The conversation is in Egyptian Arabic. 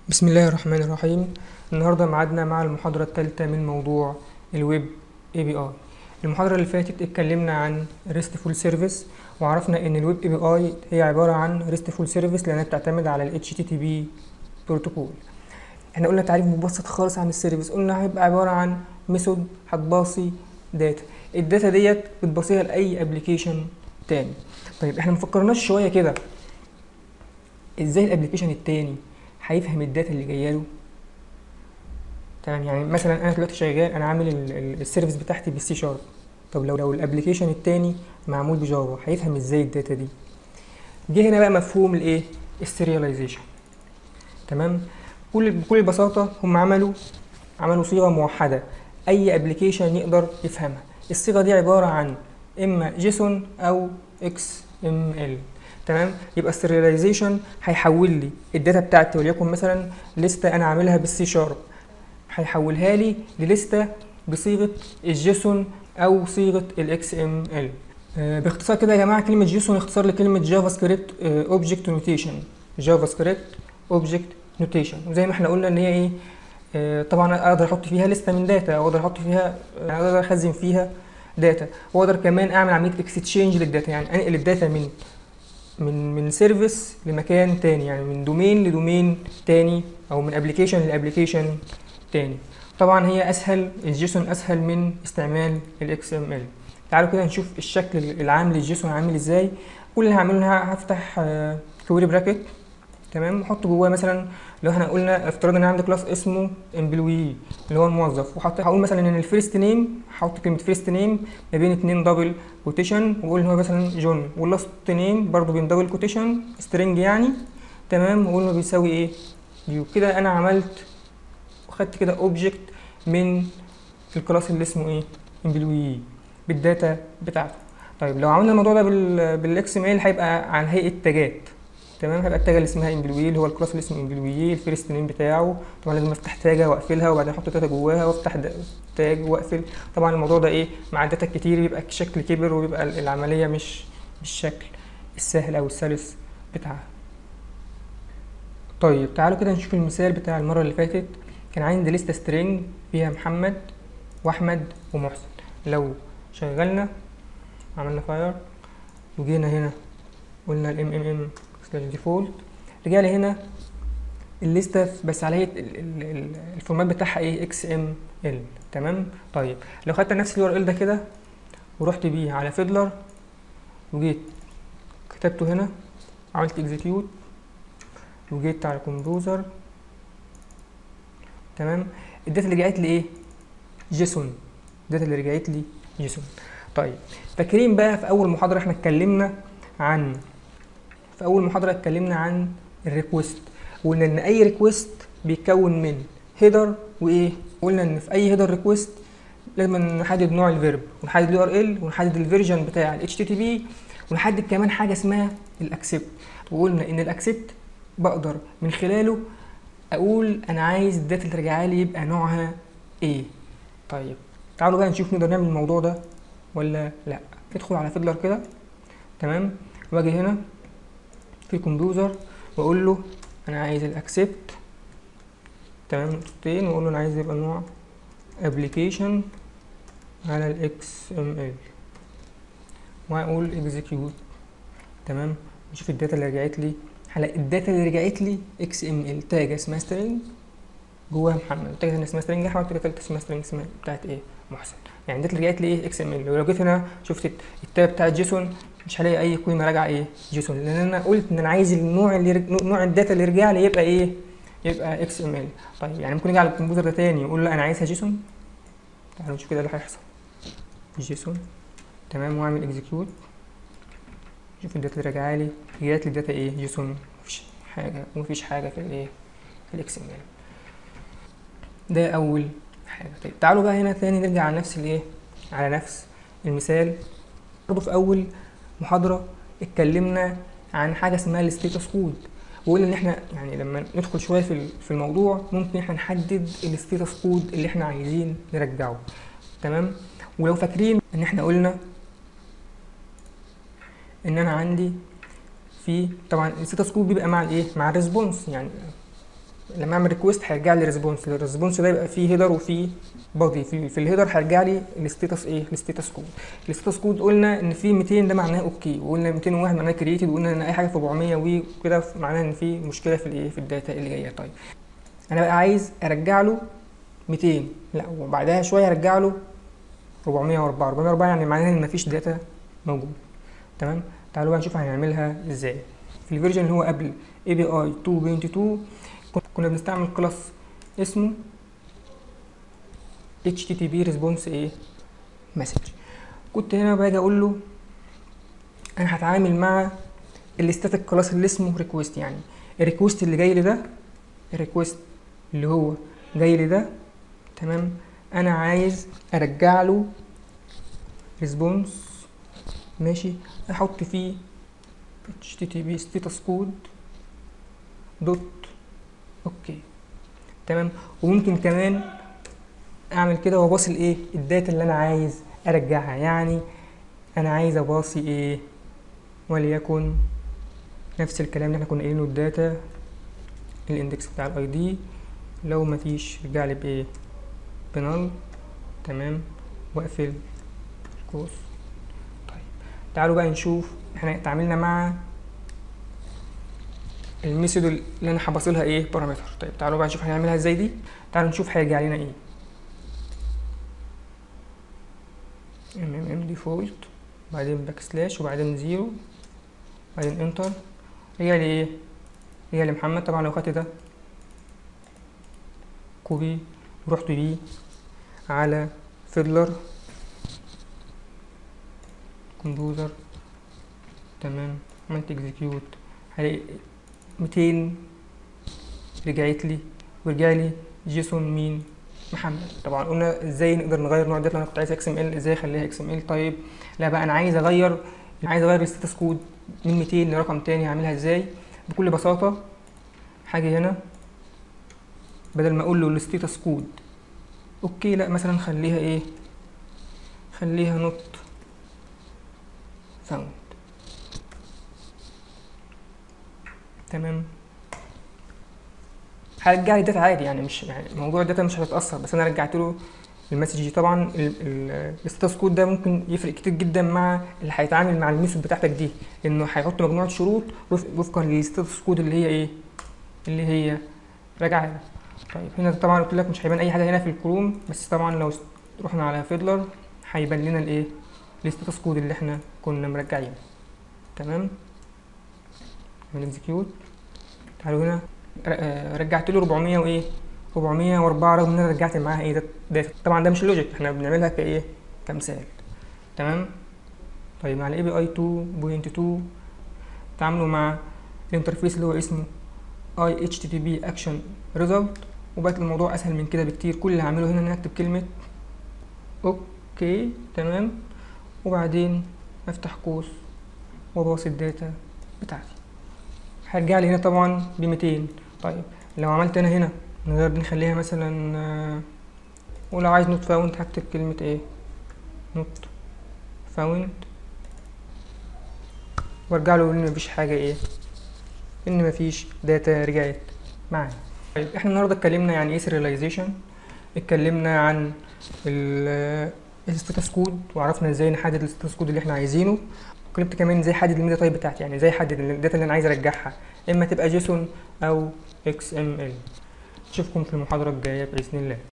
بسم الله الرحمن الرحيم النهارده ميعادنا مع المحاضرة الثالثة من موضوع الويب اي بي اي المحاضرة اللي فاتت اتكلمنا عن RESTful Service وعرفنا ان الويب اي بي اي هي عبارة عن RESTful Service لانها بتعتمد على ال HTTP بروتوكول احنا قلنا تعريف مبسط خالص عن السيرفيس قلنا هيبقى عبارة عن ميثود هتباصي داتا الداتا ديت بتباصيها لاي ابلكيشن تاني طيب احنا مفكرناش شوية كده ازاي الابلكيشن التاني هيفهم الداتا اللي جايه له تمام يعني مثلا انا دلوقتي شغال انا عامل ال- ال- السيرفيس بتاعتي بالسي شارب طب لو لو الابلكيشن التاني معمول بجافا هيفهم ازاي الداتا دي جه هنا بقى مفهوم الايه السيرياليزيشن تمام كل بكل بساطه هم عملوا عملوا صيغه موحده اي ابلكيشن يقدر يفهمها الصيغه دي عباره عن اما جيسون او اكس ام ال تمام يبقى السيرياليزيشن هيحول لي الداتا بتاعتي وليكن مثلا لستة انا عاملها بالسي شارب هيحولها لي للستة بصيغه الجيسون او صيغه الاكس ام ال باختصار كده يا جماعه كلمه جيسون اختصار لكلمه جافا سكريبت اوبجكت نوتيشن جافا سكريبت اوبجكت نوتيشن وزي ما احنا قلنا ان هي ايه آه، طبعا اقدر احط فيها لسته من داتا او اقدر احط فيها آه، اقدر اخزن فيها داتا واقدر كمان اعمل عمليه اكستشينج للداتا يعني انقل الداتا من من من سيرفيس لمكان تاني يعني من دومين لدومين تاني او من ابلكيشن لابلكيشن تاني طبعا هي اسهل الجيسون اسهل من استعمال الاكس ام ال تعالوا كده نشوف الشكل العام للجيسون عامل ازاي كل اللي هعمله ان أنا هفتح كويري براكت تمام واحط جواه مثلا لو احنا قلنا افترضنا ان عندي كلاس اسمه امبلوي اللي هو الموظف وحط هقول مثلا ان الفيرست نيم هحط كلمه فيرست نيم ما بين اتنين دبل كوتيشن واقول ان هو مثلا جون واللاست نيم برضو بين دبل كوتيشن سترينج يعني تمام واقول انه بيساوي ايه فيو كده انا عملت وخدت كده اوبجكت من الكلاس اللي اسمه ايه امبلوي بالداتا بتاعته طيب لو عملنا الموضوع ده بال بالاكس ام ال هيبقى على هيئه تاجات تمام هيبقى التاجه اللي اسمها امبلوي اللي هو الكلاس اللي اسمه امبلوي الفيرست نيم بتاعه طبعا لازم افتح تاجه واقفلها وبعدين احط داتا جواها وافتح د- تاج واقفل طبعا الموضوع ده ايه مع الداتا الكتير بيبقى الشكل كبر وبيبقى ال- العمليه مش بالشكل السهل او السلس بتاعها طيب تعالوا كده نشوف المثال بتاع المره اللي فاتت كان عندي لسته سترينج فيها محمد واحمد ومحسن لو شغلنا عملنا فاير وجينا هنا قلنا الام ام ام سلاش ديفولت رجع لي هنا الليسته بس على هيئه ال- ال- ال- الفورمات بتاعها ايه اكس ام ال تمام طيب لو خدت نفس اليو ار ال ده كده ورحت بيه على فيدلر وجيت كتبته هنا عملت اكزيكيوت وجيت على الكمبيوتر تمام الداتا اللي رجعت لي ايه جيسون الداتا اللي رجعت لي جيسون طيب فاكرين بقى في اول محاضره احنا اتكلمنا عن في اول محاضره اتكلمنا عن الريكوست وقلنا ان اي ريكوست بيتكون من هيدر وايه قلنا ان في هي هيدر ريكوست لازم نحدد نوع الفيرب ونحدد اليو ار ال ونحدد الفيرجن بتاع ال HTTP ونحدد كمان حاجه اسمها الاكسبت وقلنا ان الاكسبت بقدر من خلاله اقول انا عايز الداتا اللي راجعه لي يبقى نوعها ايه طيب تعالوا بقى نشوف نقدر نعمل الموضوع ده ولا لا ادخل على فيدلر كده تمام واجي هنا في الكمبيوتر واقول له انا عايز الاكسبت تمام نقطتين واقول له انا عايز يبقى نوع ابلكيشن على الاكس ام ال واقول اكزيكيوت تمام نشوف الداتا اللي رجعت لي هلاقي الداتا اللي رجعت لي اكس ام ال تاج اسمها سترينج جواها محمد تاج هنا اسمها سترينج احمد تاج تالتة اسمها سترينج اسمها بتاعت ايه محسن يعني الداتا اللي رجعت لي ايه اكس ام ال ولو جيت هنا شفت التاب بتاعت جيسون مش هلاقي اي قيمه راجعه ايه جيسون لان انا قلت ان انا عايز النوع اللي رج... نوع الداتا اللي رجع لي يبقى ايه يبقى اكس ام ال طيب يعني ممكن اجي على الكمبيوتر ده تاني واقول له انا عايزها جيسون تعالوا نشوف كده اللي هيحصل جيسون تمام واعمل اكزيكيوت شوف الداتا اللي راجعه لي جات لي الداتا ايه جيسون مفيش حاجه ومفيش حاجه في الايه في الاكس ام ال ده اول حاجه طيب تعالوا بقى هنا تاني نرجع على نفس الايه على نفس المثال برضه في اول محاضره اتكلمنا عن حاجه اسمها الستيتس كود وقلنا ان احنا يعني لما ندخل شويه في ال- في الموضوع ممكن احنا نحدد الستيتس كود اللي احنا عايزين نرجعه تمام ولو فاكرين ان احنا قلنا ان انا عندي في طبعا الستاتس كود بيبقى مع الايه مع الريسبونس يعني لما اعمل ريكوست هيرجع لي ريسبونس الريسبونس ده يبقى فيه هيدر وفيه بادي في, في الهيدر هيرجع لي الستاتس ايه الستاتس كود الستاتس كود قلنا ان في 200 ده معناه اوكي وقلنا 201 معناه كرييتد وقلنا ان اي حاجه في 400 وكده معناها ان في مشكله في الايه في الداتا اللي جايه طيب انا بقى عايز ارجع له 200 لا وبعدها شويه ارجع له 404 404 يعني معناها ان مفيش داتا موجود تمام تعالوا بقى نشوف هنعملها ازاي في الفيرجن اللي هو قبل اي بي اي 2.2 كنا بنستعمل كلاس اسمه HTTP response ايه مسج كنت هنا باجي اقول له انا هتعامل مع الستاتيك كلاس اللي اسمه ريكوست يعني الريكوست اللي جاي لي ده الريكوست اللي هو جاي لي ده تمام انا عايز ارجع له ريسبونس ماشي احط فيه http status code دوت اوكي تمام وممكن كمان اعمل كده واباصي الايه الداتا اللي انا عايز ارجعها يعني انا عايز اباصي ايه وليكن نفس الكلام اللي احنا كنا قايلينه الداتا الاندكس بتاع الاي دي لو مفيش رجع لي بايه بنال تمام واقفل القوس طيب تعالوا بقى نشوف احنا اتعاملنا مع الميثود اللي انا هبصلها ايه بارامتر طيب تعالوا بقى نشوف هنعملها ازاي دي تعالوا نشوف هيرجع لنا ايه ام ام ام ديفولت بعدين باك سلاش وبعدين زيرو بعدين انتر رجع لي ايه رجع لي محمد طبعا لو خدت ده كوبي ورحت بيه على فيدلر كمبيوتر تمام عملت اكزيكيوت هلاقي 200 رجعت لي ورجع لي جيسون مين محمد طبعا قلنا ازاي نقدر نغير نوع الداتا انا كنت عايز اكس ام ال ازاي اخليها اكس ام ال طيب لا بقى انا عايز اغير عايز اغير الستاتس كود من 200 لرقم تاني هعملها ازاي بكل بساطه حاجه هنا بدل ما اقول له الستاتس كود اوكي لا مثلا خليها ايه خليها نوت فاوند تمام هرجع لي داتا عادي يعني مش يعني موضوع الداتا مش هتتاثر بس انا رجعت له المسج دي طبعا الستاتس كود ده ممكن يفرق كتير جدا مع اللي هيتعامل مع الميثود بتاعتك دي لانه هيحط مجموعه شروط وفقا للستاتس كود اللي هي ايه اللي هي راجعه طيب هنا طبعا قلت لك مش هيبان اي حاجه هنا في الكروم بس طبعا لو رحنا على فيدلر هيبان لنا الايه الستاتس كود اللي احنا كنا مرجعينه تمام من اكزيكيوت تعالوا هنا رجعت له 400 وايه 404 رغم ان انا رجعت معاها ايه داتا طبعا ده مش اللوجيك احنا بنعملها كايه كمثال تمام طيب مع الاي بي اي 2.2 تعاملوا مع الانترفيس اللي هو اسمه اي اتش تي تي بي اكشن ريزلت وبقت الموضوع اسهل من كده بكتير كل اللي هعمله هنا ان اكتب كلمه اوكي تمام وبعدين افتح قوس واباصي الداتا بتاعتي هرجع لي هنا طبعا ب 200 طيب لو عملت انا هنا نغير دي نخليها مثلا آه ولو عايز نوت فاوند هكتب كلمة ايه نوت فاوند وارجع له ان مفيش حاجة ايه ان مفيش داتا رجعت معايا طيب احنا النهارده اتكلمنا يعني ايه سيرياليزيشن اتكلمنا عن الستاتس كود وعرفنا ازاي نحدد الستاتس كود اللي احنا عايزينه اتكلمت كمان ازاي احدد الميتا تايب بتاعتي يعني ازاي احدد الداتا اللي انا عايز ارجعها اما تبقى جيسون او اكس ام ال اشوفكم في المحاضره الجايه باذن الله